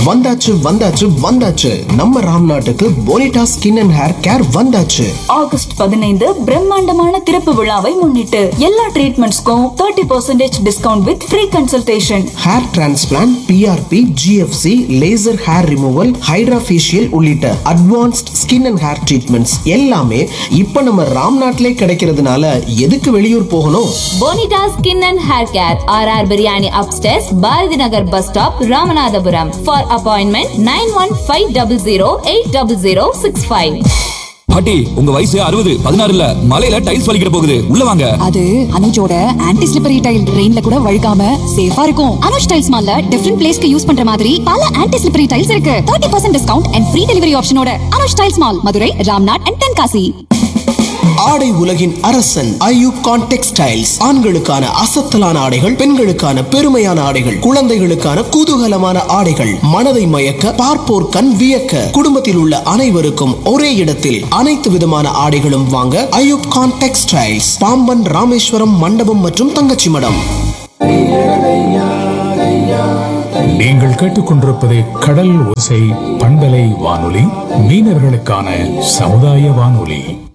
வந்தாச்சு வந்தாச்சு வந்தாச்சு நம்ம ராம்நாட்டுக்கு Bonita skin and hair care வந்தாச்சு ஆகஸ்ட் பதினைந்து பிரம்மாண்டமான திறப்பு விழாவை முன்னிட்டு எல்லா ட்ரீட்மெண்ட்ஸ்க்கும் thirty percentage discount with free consultation hair transplant PRP GFC laser hair removal hydra facial உள்ளிட்ட advanced skin and hair treatments எல்லாமே இப்ப நம்ம ராம்நாட்டிலே கிடைக்கிறதுனால எதுக்கு வெளியூர் போகணும் Bonita skin and hair care R R biryani அப்டேஸ் Bharathi Nagar bus stop Ramanathapuram for appointment nine one five double zero eight double zero six five பாட்டி உங்க வயசு அறுபது பதினாறு இல்ல மலையில டைல்ஸ் வலிக்கிற போகுது உள்ள வாங்க அது அனுஜோட ஆன்டி ஸ்லிப்பரி டைல் ரெயின்ல கூட வழுக்காம சேஃபா இருக்கும் அனுஜ் டைல்ஸ் மால்ல டிஃபரெண்ட் பிளேஸ்க்கு யூஸ் பண்ற மாதிரி பல ஆன்டி ஸ்லிப்பரி டைல்ஸ் இருக்கு 30% percent discount and free delivery ஆப்ஷனோட Anuj tiles mall Madurai Ramnad and Tenkasi ஆடை உலகின் அரசன் ஐயூப் கான் டெக்ஸ்டைல்ஸ் ஆண்களுக்கான அசத்தலான ஆடைகள் பெண்களுக்கான பெருமையான ஆடைகள் குழந்தைகளுக்கான குதூகலமான ஆடைகள் மனதை மயக்க பார்ப்போர் கண் வியக்க குடும்பத்தில் உள்ள அனைவருக்கும் ஒரே இடத்தில் அனைத்து விதமான ஆடைகளும் வாங்க ஐயூப் கான் டெக்ஸ்டைல்ஸ் பாம்பன் ராமேஸ்வரம் மண்டபம் மற்றும் தங்கச்சி மடம் நீங்கள் கேட்டுக்கொண்டிருப்பது கடல் ஓசை பண்பலை வானொலி மீனவர்களுக்கான சமுதாய வானொலி